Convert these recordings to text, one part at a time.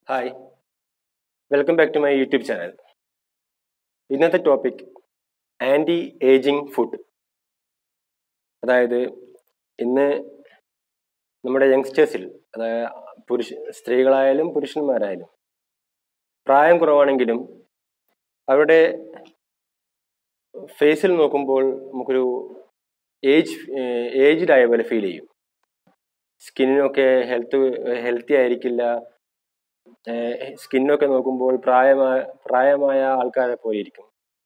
hi welcome back to my YouTube channel ഇന്നത്തെ topic anti ageing food അതായത് ഇന്ന് നമ്മുടെ യങ്സ്റ്റേഴ്സിൽ അതായത് പുരുഷ സ്ത്രീകളായാലും പുരുഷന്മാരായാലും പ്രായം കുറവാണെങ്കിലും അവരുടെ ഫേസിൽ നോക്കുമ്പോൾ നമുക്കൊരു ഏജ് ഏജ്ഡ് ആയ പോലെ ഫീൽ ചെയ്യും സ്കിന്നിനൊക്കെ ഹെൽത്ത് ഹെൽത്തി ആയിരിക്കില്ല സ്കിന്നൊക്കെ നോക്കുമ്പോൾ പ്രായമായ പ്രായമായ ആൾക്കാരെ പോലെ ഇരിക്കും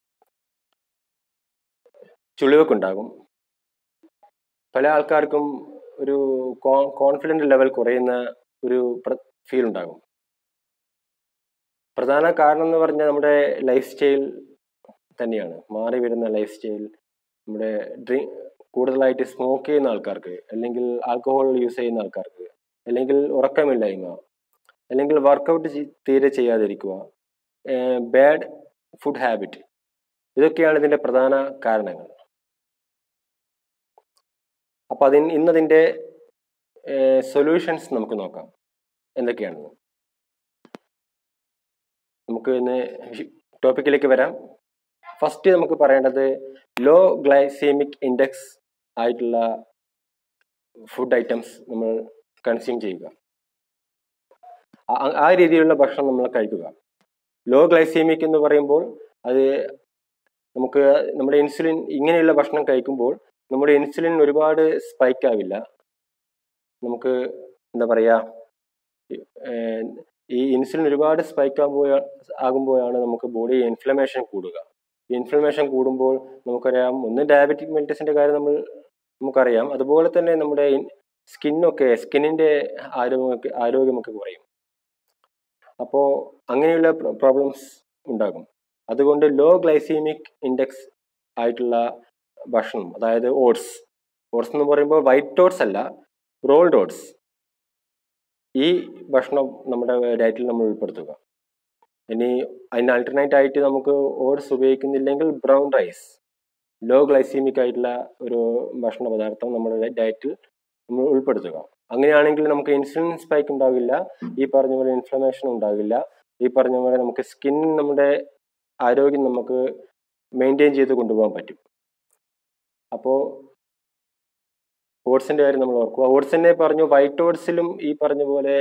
ചുളിവൊക്കെ ഉണ്ടാകും പല ആൾക്കാർക്കും ഒരു കോൺഫിഡൻറ്റ് ലെവൽ കുറയുന്ന ഒരു ഫീൽ ഉണ്ടാകും പ്രധാന കാരണം എന്ന് പറഞ്ഞാൽ നമ്മുടെ ലൈഫ് സ്റ്റൈൽ തന്നെയാണ് മാറി വരുന്ന ലൈഫ് സ്റ്റൈൽ നമ്മുടെ ഡ്രിങ്ക് കൂടുതലായിട്ട് സ്മോക്ക് ചെയ്യുന്ന ആൾക്കാർക്ക് അല്ലെങ്കിൽ ആൽക്കഹോൾ യൂസ് ചെയ്യുന്ന ആൾക്കാർക്ക് അല്ലെങ്കിൽ ഉറക്കമില്ലായ്മ അല്ലെങ്കിൽ വർക്കൗട്ട് തീരെ ചെയ്യാതിരിക്കുക ബാഡ് ഫുഡ് ഹാബിറ്റ് ഇതൊക്കെയാണ് ഇതിൻ്റെ പ്രധാന കാരണങ്ങൾ അപ്പോൾ അതിന് ഇന്നതിൻ്റെ സൊല്യൂഷൻസ് നമുക്ക് നോക്കാം എന്തൊക്കെയാണെന്ന് നമുക്ക് ഇന്ന് ടോപ്പിക്കിലേക്ക് വരാം ഫസ്റ്റ് നമുക്ക് പറയേണ്ടത് ലോ ഗ്ലൈസീമിക് ഇൻഡെക്സ് ആയിട്ടുള്ള ഫുഡ് ഐറ്റംസ് നമ്മൾ കൺസ്യൂം ചെയ്യുക ആ രീതിയിലുള്ള ഭക്ഷണം നമ്മൾ കഴിക്കുക ലോ ഗ്ലൈസീമിക് എന്ന് പറയുമ്പോൾ അത് നമുക്ക് നമ്മുടെ ഇൻസുലിൻ ഇങ്ങനെയുള്ള ഭക്ഷണം കഴിക്കുമ്പോൾ നമ്മുടെ ഇൻസുലിൻ ഒരുപാട് സ്പൈക്ക് ആവില്ല നമുക്ക് എന്താ പറയുക ഈ ഇൻസുലിൻ ഒരുപാട് സ്പൈക്ക് ആകുമ്പോൾ ആകുമ്പോഴാണ് നമുക്ക് ബോഡി ഇൻഫ്ലമേഷൻ കൂടുക ഇൻഫ്ലമേഷൻ കൂടുമ്പോൾ നമുക്കറിയാം ഒന്ന് ഡയബറ്റിക് മെൽറ്റസിൻ്റെ കാര്യം നമ്മൾ നമുക്കറിയാം അതുപോലെ തന്നെ നമ്മുടെ സ്കിന്നൊക്കെ സ്കിന്നിൻ്റെ ആരോഗ്യമൊക്കെ ആരോഗ്യമൊക്കെ കുറയും അപ്പോൾ അങ്ങനെയുള്ള പ്രോബ്ലംസ് ഉണ്ടാകും അതുകൊണ്ട് ലോ ഗ്ലൈസീമിക് ഇൻഡെക്സ് ആയിട്ടുള്ള ഭക്ഷണം അതായത് ഓട്സ് ഓട്സ് എന്ന് പറയുമ്പോൾ വൈറ്റ് ഓട്സ് അല്ല റോൾഡ് ഓട്സ് ഈ ഭക്ഷണം നമ്മുടെ ഡയറ്റിൽ നമ്മൾ ഉൾപ്പെടുത്തുക ഇനി അതിന് ആൾട്ടർനേറ്റ് ആയിട്ട് നമുക്ക് ഓട്സ് ഉപയോഗിക്കുന്നില്ലെങ്കിൽ ബ്രൗൺ റൈസ് ലോ ഗ്ലൈസീമിക് ആയിട്ടുള്ള ഒരു ഭക്ഷണ പദാർത്ഥം നമ്മുടെ ഡയറ്റിൽ നമ്മൾ ഉൾപ്പെടുത്തുക അങ്ങനെയാണെങ്കിൽ നമുക്ക് ഇൻസുലിൻ സ്പൈക്ക് ഉണ്ടാകില്ല ഈ പറഞ്ഞ പോലെ ഇൻഫ്ലമേഷൻ ഉണ്ടാകില്ല ഈ പറഞ്ഞ പോലെ നമുക്ക് സ്കിൻ നമ്മുടെ ആരോഗ്യം നമുക്ക് മെയിൻറ്റെയിൻ ചെയ്ത് കൊണ്ടുപോകാൻ പറ്റും അപ്പോൾ ഓട്സിൻ്റെ കാര്യം നമ്മൾ ഓർക്കുക ഓട്സിനെ പറഞ്ഞു വൈറ്റ് ഓട്സിലും ഈ പറഞ്ഞ പോലെ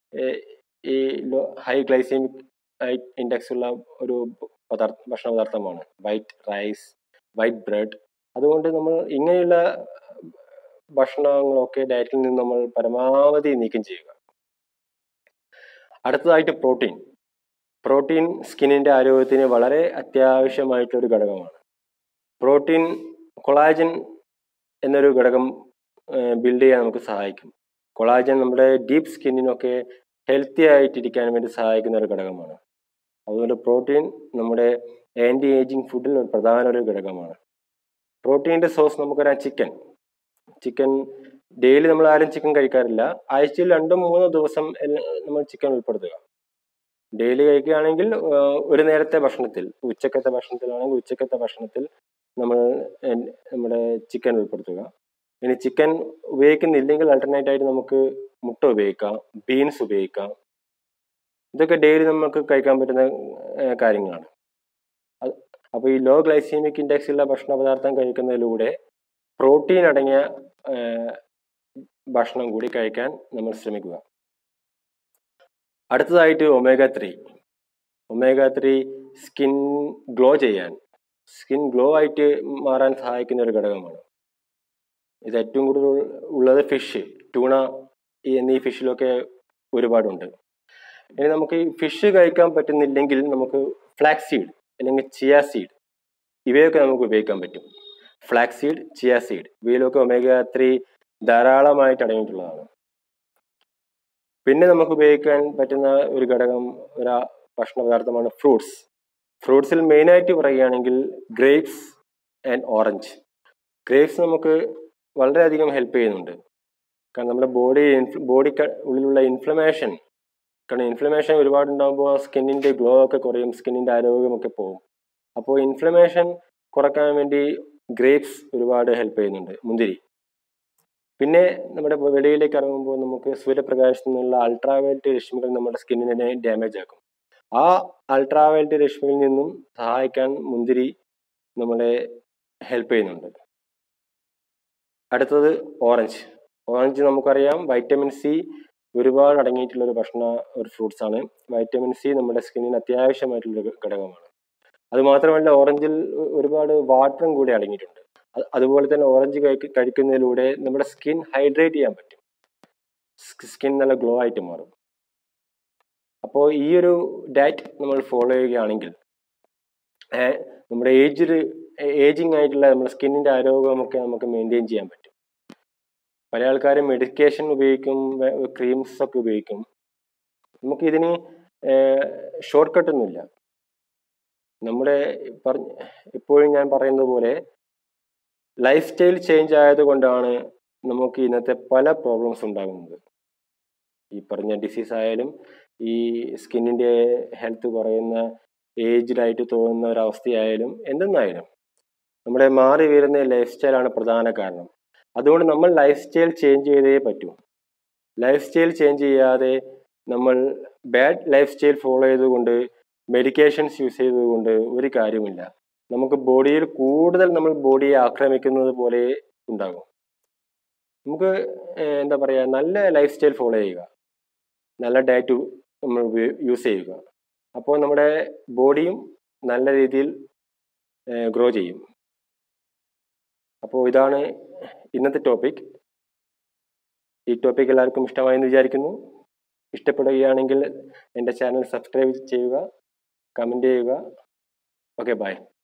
ഈ ഹൈ ഗ്ലൈസീമിക് ഇൻഡെക്സ് ഉള്ള ഒരു പദാർത്ഥ ഭക്ഷണ പദാർത്ഥമാണ് വൈറ്റ് റൈസ് വൈറ്റ് ബ്രെഡ് അതുകൊണ്ട് നമ്മൾ ഇങ്ങനെയുള്ള ഭക്ഷണങ്ങളൊക്കെ ഡയറ്റിൽ നിന്ന് നമ്മൾ പരമാവധി നീക്കം ചെയ്യുക അടുത്തതായിട്ട് പ്രോട്ടീൻ പ്രോട്ടീൻ സ്കിന്നിൻ്റെ ആരോഗ്യത്തിന് വളരെ അത്യാവശ്യമായിട്ടൊരു ഘടകമാണ് പ്രോട്ടീൻ കൊളാജൻ എന്നൊരു ഘടകം ബിൽഡ് ചെയ്യാൻ നമുക്ക് സഹായിക്കും കൊളാജൻ നമ്മുടെ ഡീപ്പ് സ്കിന്നിനൊക്കെ ഹെൽത്തി ആയിട്ടിരിക്കാൻ വേണ്ടി സഹായിക്കുന്ന ഒരു ഘടകമാണ് അതുകൊണ്ട് പ്രോട്ടീൻ നമ്മുടെ ആൻറ്റി ഏജിങ് ഫുഡിൽ ഒരു പ്രധാന ഒരു ഘടകമാണ് പ്രോട്ടീൻ്റെ സോഴ്സ് നമുക്കറിയാം ചിക്കൻ ചിക്കൻ ഡെയിലി നമ്മൾ ആരും ചിക്കൻ കഴിക്കാറില്ല ആഴ്ചയിൽ രണ്ടോ മൂന്നോ ദിവസം നമ്മൾ ചിക്കൻ ഉൾപ്പെടുത്തുക ഡെയിലി കഴിക്കുകയാണെങ്കിൽ ഒരു നേരത്തെ ഭക്ഷണത്തിൽ ഉച്ചക്കത്തെ ഭക്ഷണത്തിലാണെങ്കിൽ ഉച്ചക്കത്തെ ഭക്ഷണത്തിൽ നമ്മൾ നമ്മുടെ ചിക്കൻ ഉൾപ്പെടുത്തുക ഇനി ചിക്കൻ ഉപയോഗിക്കുന്നില്ലെങ്കിൽ ആൾട്ടർനേറ്റ് ആയിട്ട് നമുക്ക് മുട്ട ഉപയോഗിക്കാം ബീൻസ് ഉപയോഗിക്കാം ഇതൊക്കെ ഡെയിലി നമുക്ക് കഴിക്കാൻ പറ്റുന്ന കാര്യങ്ങളാണ് അപ്പോൾ ഈ ലോ ഗ്ലൈസീമിക് ഇൻഡെക്സ് ഉള്ള ഭക്ഷണ പദാർത്ഥം കഴിക്കുന്നതിലൂടെ പ്രോട്ടീൻ അടങ്ങിയ ഭക്ഷണം കൂടി കഴിക്കാൻ നമ്മൾ ശ്രമിക്കുക അടുത്തതായിട്ട് omega three omega three skin glow ചെയ്യാൻ സ്കിൻ ഗ്ലോ ആയിട്ട് മാറാൻ സഹായിക്കുന്ന ഒരു ഘടകമാണ് ഇത് ഏറ്റവും കൂടുതൽ ഉള്ളത് ഫിഷ് ട്യൂണ എന്നീ ഫിഷിലൊക്കെ ഒരുപാടുണ്ട് ഇനി നമുക്ക് ഈ ഫിഷ് കഴിക്കാൻ പറ്റുന്നില്ലെങ്കിൽ നമുക്ക് ഫ്ലാക്സ് സീഡ് അല്ലെങ്കിൽ ചിയ സീഡ് ഇവയൊക്കെ നമുക്ക് ഉപയോഗിക്കാൻ പറ്റും ഫ്ലാക്സ് സീഡ് ചിയ സീഡ് ഇവയിലൊക്കെ ഒമേഗ ത്രീ ധാരാളമായിട്ട് അടങ്ങിയിട്ടുള്ളതാണ് പിന്നെ നമുക്ക് ഉപയോഗിക്കാൻ പറ്റുന്ന ഒരു ഘടകം ഒരു ഭക്ഷണ പദാർത്ഥമാണ് ഫ്രൂട്ട്സ് ഫ്രൂട്ട്സിൽ മെയിനായിട്ട് പറയുകയാണെങ്കിൽ ഗ്രേപ്സ് ആൻഡ് ഓറഞ്ച് ഗ്രേപ്സ് നമുക്ക് വളരെയധികം ഹെൽപ്പ് ചെയ്യുന്നുണ്ട് കാരണം നമ്മുടെ ബോഡി ബോഡി ഉള്ളിലുള്ള ഇൻഫ്ലമേഷൻ കാരണം ഇൻഫ്ലമേഷൻ ഒരുപാട് ഉണ്ടാകുമ്പോൾ സ്കിന്നിൻ്റെ ഗ്ലോ ഒക്കെ കുറയും സ്കിന്നിൻ്റെ ആരോഗ്യമൊക്കെ പോകും അപ്പോൾ ഇൻഫ്ലമേഷൻ കുറക്കാൻ വേണ്ടി ഗ്രേപ്സ് ഒരുപാട് ഹെൽപ്പ് ചെയ്യുന്നുണ്ട് മുന്തിരി പിന്നെ നമ്മുടെ വെളിയിലേക്ക് ഇറങ്ങുമ്പോൾ നമുക്ക് സൂര്യപ്രകാശത്തിൽ നിന്നുള്ള അൾട്രാവയലറ്റ് രശ്മികൾ നമ്മുടെ സ്കിന്നിനെ ഡാമേജ് ആക്കും ആ അൾട്രാവയലറ്റ് രശ്മിയിൽ നിന്നും സഹായിക്കാൻ മുന്തിരി നമ്മളെ ഹെൽപ്പ് ചെയ്യുന്നുണ്ട് അടുത്തത് ഓറഞ്ച് ഓറഞ്ച് നമുക്കറിയാം വൈറ്റമിൻ സി ഒരുപാട് അടങ്ങിയിട്ടുള്ള ഒരു ഭക്ഷണ ഒരു ഫ്രൂട്ട്സ് ആണ് വൈറ്റമിൻ സി നമ്മുടെ സ്കിന്നിന് അത്യാവശ്യമായിട്ടുള്ള ഒരു ഘടകമാണ് അത് മാത്രമല്ല ഓറഞ്ചിൽ ഒരുപാട് വാട്ടറും കൂടി അടങ്ങിയിട്ടുണ്ട് അത് അതുപോലെ തന്നെ ഓറഞ്ച് കഴിക്ക കഴിക്കുന്നതിലൂടെ നമ്മുടെ സ്കിൻ ഹൈഡ്രേറ്റ് ചെയ്യാൻ പറ്റും സ്കിൻ നല്ല ഗ്ലോ ആയിട്ട് മാറും അപ്പോൾ ഈ ഒരു ഡയറ്റ് നമ്മൾ ഫോളോ ചെയ്യുകയാണെങ്കിൽ ഏഹ്, നമ്മുടെ ഏജിൽ ഏജിങ് ആയിട്ടുള്ള നമ്മുടെ സ്കിന്നിൻ്റെ ആരോഗ്യമൊക്കെ നമുക്ക് മെയിൻറ്റെയിൻ ചെയ്യാൻ പറ്റും പല ആൾക്കാരും മെഡിക്കേഷൻ ഉപയോഗിക്കും ക്രീംസ് ഒക്കെ ഉപയോഗിക്കും നമുക്ക് ഇതിന് ഷോർട്ട് കട്ടൊന്നുമില്ല നമ്മുടെ പറഞ്ഞ എപ്പോഴും ഞാൻ പറയുന്നത് പോലെ ലൈഫ് സ്റ്റൈൽ ചേഞ്ച് ആയതുകൊണ്ടാണ് നമുക്ക് ഇന്നത്തെ പല പ്രോബ്ലംസ് ഉണ്ടാകുന്നത് ഈ പറഞ്ഞ ഡിസീസ് ആയാലും ഈ സ്കിന്നിൻ്റെ ഹെൽത്ത് കുറയുന്ന ഏജ്ഡായിട്ട് തോന്നുന്ന ഒരവസ്ഥയായാലും എന്തെന്നായാലും നമ്മുടെ മാറി വരുന്ന ലൈഫ് സ്റ്റൈലാണ് പ്രധാന കാരണം അതുകൊണ്ട് നമ്മൾ ലൈഫ് സ്റ്റൈൽ ചേഞ്ച് ചെയ്തേ പറ്റൂ ലൈഫ് സ്റ്റൈൽ ചേഞ്ച് ചെയ്യാതെ നമ്മൾ ബാഡ് ലൈഫ് സ്റ്റൈൽ ഫോളോ ചെയ്തുകൊണ്ട് മെഡിക്കേഷൻസ് യൂസ് ചെയ്തുകൊണ്ട് ഒരു കാര്യമില്ല നമുക്ക് ബോഡിയിൽ കൂടുതൽ നമ്മൾ ബോഡിയെ ആക്രമിക്കുന്നത് പോലെ ഉണ്ടാകും നമുക്ക് ഏഹ്, എന്താ പറയുക നല്ല ലൈഫ് സ്റ്റൈൽ ഫോളോ ചെയ്യുക നല്ല ഡയറ്റ് നമ്മൾ യൂസ് ചെയ്യുക അപ്പോൾ നമ്മുടെ ബോഡിയും നല്ല രീതിയിൽ ഗ്രോ ചെയ്യും അപ്പോൾ ഇതാണ് ഇന്നത്തെ ടോപ്പിക് ഈ ടോപ്പിക് എല്ലാവർക്കും ഇഷ്ടമായെന്ന് വിചാരിക്കുന്നു ഇഷ്ടപ്പെടുകയാണെങ്കിൽ എൻ്റെ ചാനൽ സബ്സ്ക്രൈബ് ചെയ്യുക കമൻറ്റ് ചെയ്യുക ഓക്കെ ബൈ